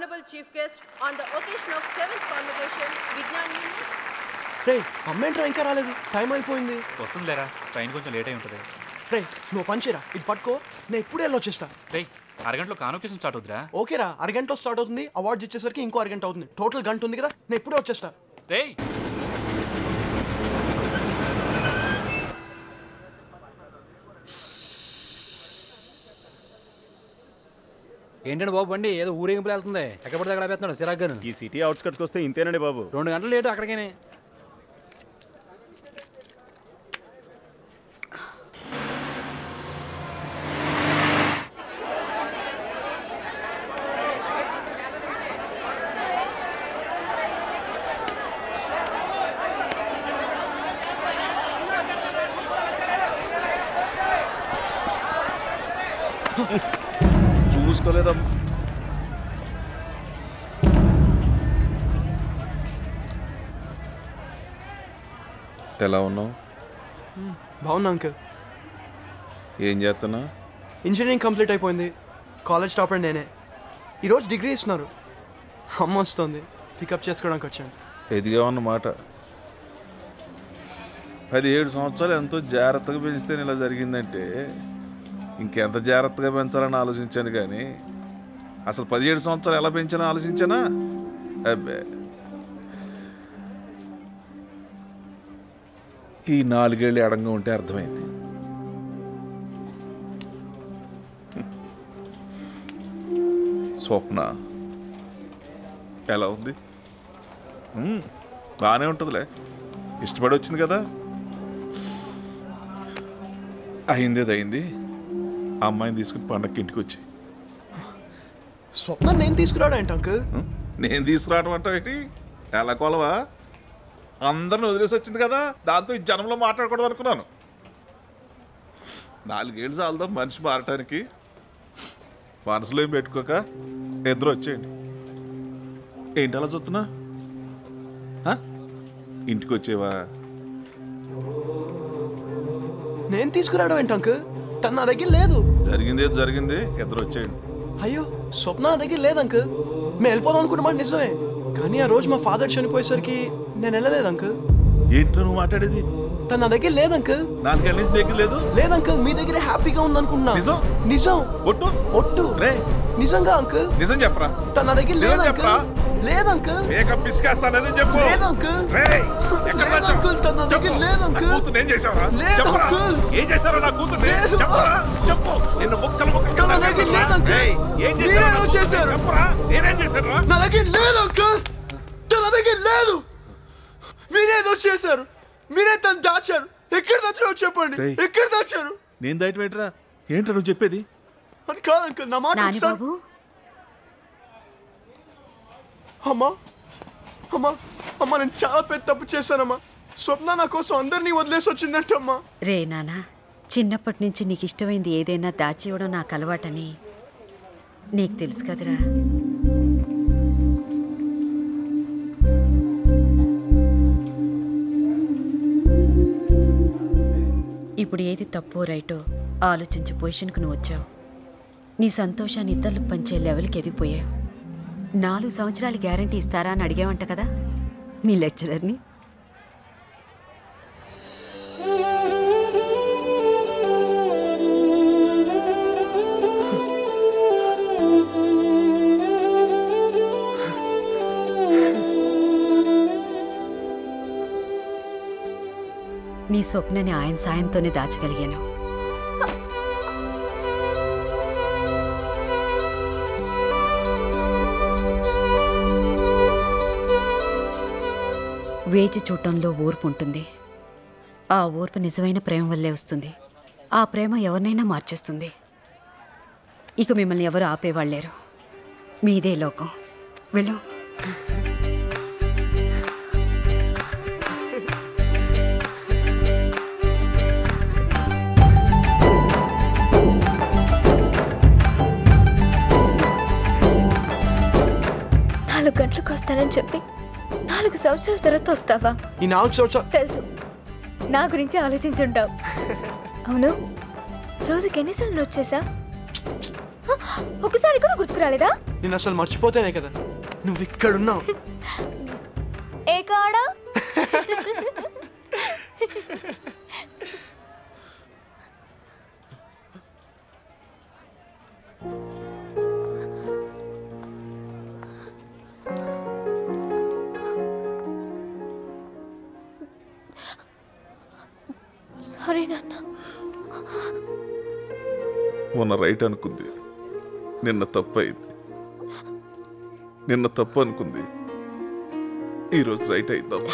honorable chief guest on the occasion of seventh convocation, Vignan News. రే అమ్మేంట్రా ఇంకా రాలేదు time అయిపోయింది వస్తుందిలేరా train కొంచెం late అయి ఉంటుంది రే నువ్వు పంచేరా ఇది పట్టుకో నేను ఇప్పుడే వెళ్ళొచ్చేస్తా రేయ్ అరగంటలో కాన్వకేషన్ స్టార్ట్ అవుతురా ఓకేరా అరగంటలో స్టార్ట్ అవుతుంది అవార్డు ఇచ్చేసరికి ఇంకో అరగంట అవుతుంది టోటల్ గంట ఉంది కదా నేను ఇప్పుడే వచ్చేస్తా రేయ్ ఏంటంటే బాబు బండి ఏదో ఊరేగింపులు వెళ్తుంది ఎక్కడ పడితే అక్కడ పెడుతున్నాడు సిరాగ్గాను ఈ సిటీ అవుట్స్కట్స్కి వస్తే ఇంతేనండి బాబు రెండు గంటలు లేటు అక్కడికేనే చూసుకోలేదమ్మా ఎలా ఉన్నావు బాగున్నా అంకుల్ ఏం చేస్తున్నా ఇంజనీరింగ్ కంప్లీట్ అయిపోయింది కాలేజ్ టాపర్ నేనే ఈరోజు డిగ్రీ ఇస్తున్నారు అమ్మ వస్తుంది పికప్ చేసుకోవడానికి వచ్చాను ఎదిగా అన్నమాట పదిహేడు సంవత్సరాలు ఎంతో జాగ్రత్తగా పెంచితే ఇలా జరిగిందంటే ఇంకెంత జాగ్రత్తగా పెంచాలని ఆలోచించాను కానీ అసలు పదిహేడు సంవత్సరాలు ఎలా పెంచాలని ఆలోచించానా అబ్బే ఈ నాలుగేళ్ళు ఎడంగా ఉంటే అర్థమైంది స్వప్న ఎలా ఉంది మ్మ్. బాగానే ఉంటుందిలే ఇష్టపడి వచ్చింది కదా అయింది అది అయింది ఆ అమ్మాయిని తీసుకుని పండక్కి ఇంటికి వచ్చి స్వప్న నేను తీసుకురాడు ఏంటి అంకుల్ మ్మ్. నేను తీసుకురావడం అంటే ఏంటి ఎలా కొలవా అందరిని వదిలేసి వచ్చింది కదా దాంతో ఈ జనంలో మాట్లాడకూడదు అనుకున్నాను నాలుగేళ్ళు చాలదా మనిషి మారటానికి మనసులో ఏం పెట్టుకోక ఇద్దరు వచ్చేయండి ఏంటి అలా చూస్తున్నా హ? ఇంటికి వచ్చేవా నేను తీసుకురావడం ఏంటి అంకుల్ తను నా దగ్గర లేదు జరిగింది ఏదో జరిగింది ఇద్దరు వచ్చేయండి అయ్యో స్వప్న నా దగ్గర లేదు అంకుల్ మేము వెళ్ళిపోదాం అనుకున్నమాట నిజమే కానీ ఆ రోజు మా ఫాదర్ చనిపోయేసరికి నేను వెళ్ళలేదు అంకుల్ ఏంటో నువ్వు మాట్లాడేది తను నా దగ్గర లేదు అంకుల్ నాలుగేళ్ళ నుంచి దగ్గర లేదు లేదు అంకుల్ మీ దగ్గర హ్యాపీగా ఉంది అనుకుంటున్నా నిజం? నిజం ఒట్టు ఒట్టు రే నిజంగా అంకుల్ నిజం చెప్పరా తన నా దగ్గర లేదు నిజం అంకుల్ చెప్పరా? లేదు అంకుల్ మేకప్ పిసికేస్తానని చెప్పు లేదు అంకుల్ రేయ్, ఎక్కడ లేదు దాచావు? అంకుల్, తన దగ్గర చెప్పు. లేదు నా అంకుల్. కూతుర్ని ఏం చేశావురా? లేదు చెప్పురా. అంకుల్. ఏం చేశారో నా కూతుర్ని? లేదు. చెప్పురా. చెప్పు. నిన్ను ముక్కలు ముక్కలు తన దగ్గర లేదు అంకుల్. రేయ్, ఏం చేశారో మీరే నా ఏదో కూతుర్ని? చేశారు. చెప్పురా. నేనేం చేశానురా? నా దగ్గర లేదు అంకుల్ తన దగ్గర లేదు మీరేదో చేశారు మీరే తను దాచారు ఎక్కడ దాచారో చెప్పండి రేయ్. ఎక్కడ దాచారు నేను దయట పెట్టరా ఏంట్రా నువ్వు చెప్పేది అది కాదు అంకుల్ నా మాట నాని ఒకసారి- బాబు అమ్మా అమ్మా అమ్మా నేను చాలా పెద్ద తప్పు చేశానమ్మా స్వప్న నా కోసం అందరినీ వదిలేసి వచ్చిందంటమ్మా రే నానా చిన్నప్పటి నుంచి నీకు ఇష్టమైంది ఏదైనా దాచి ఇవ్వడం నాకు అలవాటని నీకు తెలుసు కదరా ఇప్పుడు ఏది తప్పో రైటో ఆలోచించే పొజిషన్కు నువ్వు వచ్చావు నీ సంతోషాన్ని ఇతరులకు పంచే లెవెల్కి ఎదిగిపోయావు నాలుగు సంవత్సరాలు గ్యారంటీ ఇస్తారా అని అడిగావంట కదా మీ లెక్చరర్ని నీ స్వప్నని ఆయన సాయంతోనే దాచగలిగాను వేచి చూడటంలో ఓర్పు ఉంటుంది ఆ ఓర్పు నిజమైన ప్రేమ వల్లే వస్తుంది ఆ ప్రేమ ఎవరినైనా మార్చేస్తుంది ఇక మిమ్మల్ని ఎవరు ఆపేవాళ్ళేరు మీదే లోకం వెళ్ళు నాలుగు గంటలకు వస్తానని చెప్పి నాలుగు సంవత్సరాల తర్వాత వస్తావా ఈ నాలుగు సంవత్సరాలు తెలుసు నా గురించి ఆలోచించుంటావు అవును రోజుకి ఎన్నిసార్లు వచ్చేసా ఒకసారి కూడా గుర్తుకు రాలేదా నేను అసలు మర్చిపోతేనే కదా నువ్వు ఇక్కడున్నావు ఏ కాడా సారీ నాన్న మొన్న రైట్ అనుకుంది నిన్న తప్పు అయింది నిన్న తప్పు అనుకుంది ఈరోజు రైట్ అయిందమ్మా